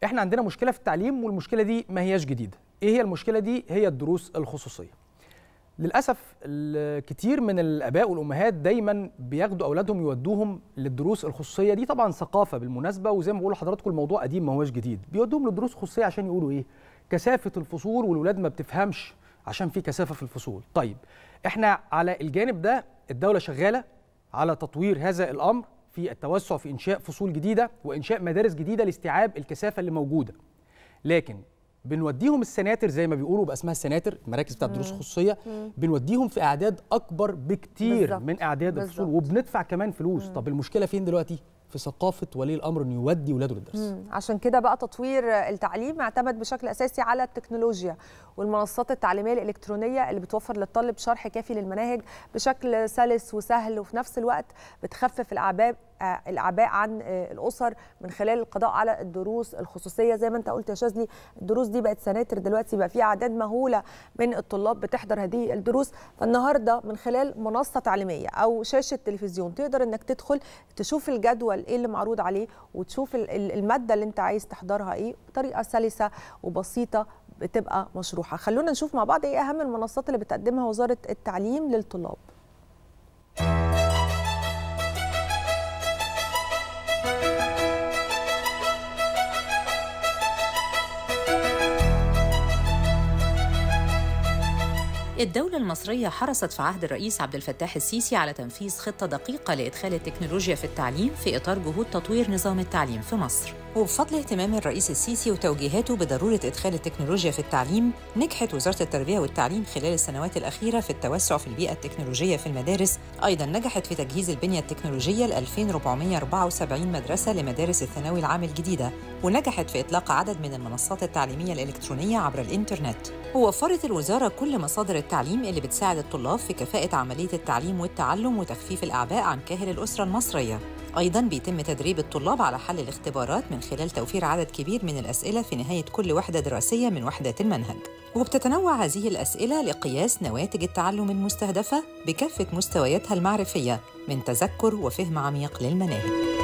احنا عندنا مشكله في التعليم والمشكله دي ما هياش جديده ايه هي المشكله دي هي الدروس الخصوصيه للاسف كتير من الاباء والامهات دايما بياخدوا اولادهم يودوهم للدروس الخصوصيه دي طبعا ثقافه بالمناسبه وزي ما بقول لحضراتكم الموضوع قديم ما هوش جديد بيودوهم للدروس الخصوصيه عشان يقولوا ايه كثافه الفصول والولاد ما بتفهمش عشان في كثافه في الفصول طيب احنا على الجانب ده الدوله شغاله على تطوير هذا الامر في التوسع في انشاء فصول جديده وانشاء مدارس جديده لاستيعاب الكثافه اللي موجوده لكن بنوديهم السناتر زي ما بيقولوا بقى اسمها السناتر المراكز بتاعت الدروس الخصوصيه بنوديهم في اعداد اكبر بكتير بالزبط. من اعداد الفصول وبندفع كمان فلوس طب المشكله فين دلوقتي في ثقافه ولي الامر انه يودي ولاده للدرس مم. عشان كده بقى تطوير التعليم اعتمد بشكل اساسي على التكنولوجيا والمنصات التعليميه الالكترونيه اللي بتوفر للطالب شرح كافي للمناهج بشكل سلس وسهل وفي نفس الوقت بتخفف الاعباء الاعباء عن الاسر من خلال القضاء على الدروس الخصوصيه زي ما انت قلت يا شاذلي الدروس دي بقت سناتر دلوقتي بقى في اعداد مهوله من الطلاب بتحضر هذه الدروس فالنهارده من خلال منصه تعليميه او شاشه تلفزيون تقدر انك تدخل تشوف الجدول ايه اللي معروض عليه وتشوف الماده اللي انت عايز تحضرها ايه بطريقه سلسه وبسيطه بتبقى مشروحه خلونا نشوف مع بعض ايه اهم المنصات اللي بتقدمها وزاره التعليم للطلاب الدولة المصرية حرصت في عهد الرئيس عبد الفتاح السيسي على تنفيذ خطة دقيقة لإدخال التكنولوجيا في التعليم في إطار جهود تطوير نظام التعليم في مصر. وبفضل اهتمام الرئيس السيسي وتوجيهاته بضرورة إدخال التكنولوجيا في التعليم، نجحت وزارة التربية والتعليم خلال السنوات الأخيرة في التوسع في البيئة التكنولوجية في المدارس، أيضا نجحت في تجهيز البنية التكنولوجية ل 2474 مدرسة لمدارس الثانوي العام الجديدة، ونجحت في إطلاق عدد من المنصات التعليمية الإلكترونية عبر الإنترنت. ووفرت الوزارة كل مصادر التعليم اللي بتساعد الطلاب في كفاءة عملية التعليم والتعلم وتخفيف الأعباء عن كاهل الأسرة المصرية. أيضا بيتم تدريب الطلاب على حل الاختبارات من خلال توفير عدد كبير من الأسئلة في نهاية كل وحدة دراسية من وحدات المنهج. وبتتنوع هذه الأسئلة لقياس نواتج التعلم المستهدفة بكافة مستوياتها المعرفية من تذكر وفهم عميق للمناهج.